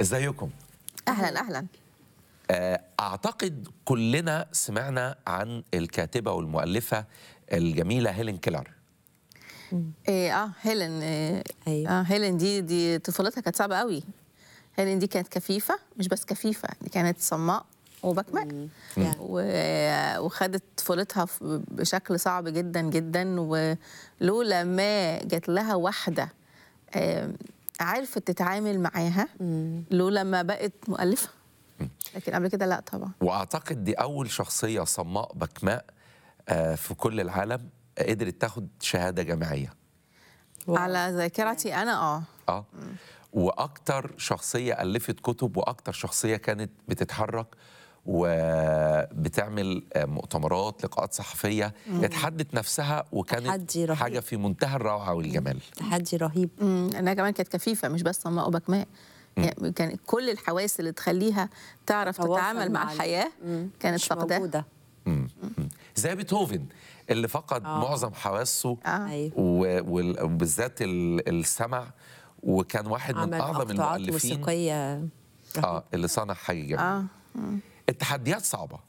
ازيكم اهلا اهلا آه، اعتقد كلنا سمعنا عن الكاتبه والمؤلفه الجميله هيلين كيلر إيه اه هيلين إيه أيوة. اه هيلين دي دي طفولتها كانت صعبه قوي هيلين دي كانت كفيفه مش بس كفيفه دي كانت صماء وبكماء يعني. و- وخدت طفولتها ف- بشكل صعب جدا جدا ولولا ما جات لها واحده آم، عرفت تتعامل معاها لولا ما بقت مؤلفه لكن قبل كده لا طبعا واعتقد دي اول شخصيه صماء بكماء آه، في كل العالم قدرت تاخد شهاده جامعيه واو. على ذاكرتي انا اه اه واكتر شخصيه الفت كتب واكتر شخصيه كانت بتتحرك وبتعمل آه، مؤتمرات لقاءات صحفيه اتحدت نفسها وكانت تحدي رهيب. حاجه في منتهى الروعه والجمال تحدي رهيب امم انها كمان كانت كفيفه مش بس صماء وبكماء يعني كان كل الحواس اللي تخليها تعرف تواصل تتعامل مع مع ال- الحياه مم. كانت مش فاقداها موجودة مم. مم. زي بيتهوفن اللي فقد آه. معظم حواسه اه أيوة. و- وال- وبالذات ال- السمع وكان واحد من عمل اعظم مقطوعات المؤلفين موسيقية اه اللي صنع حاجه جميله اه التحديات صعبه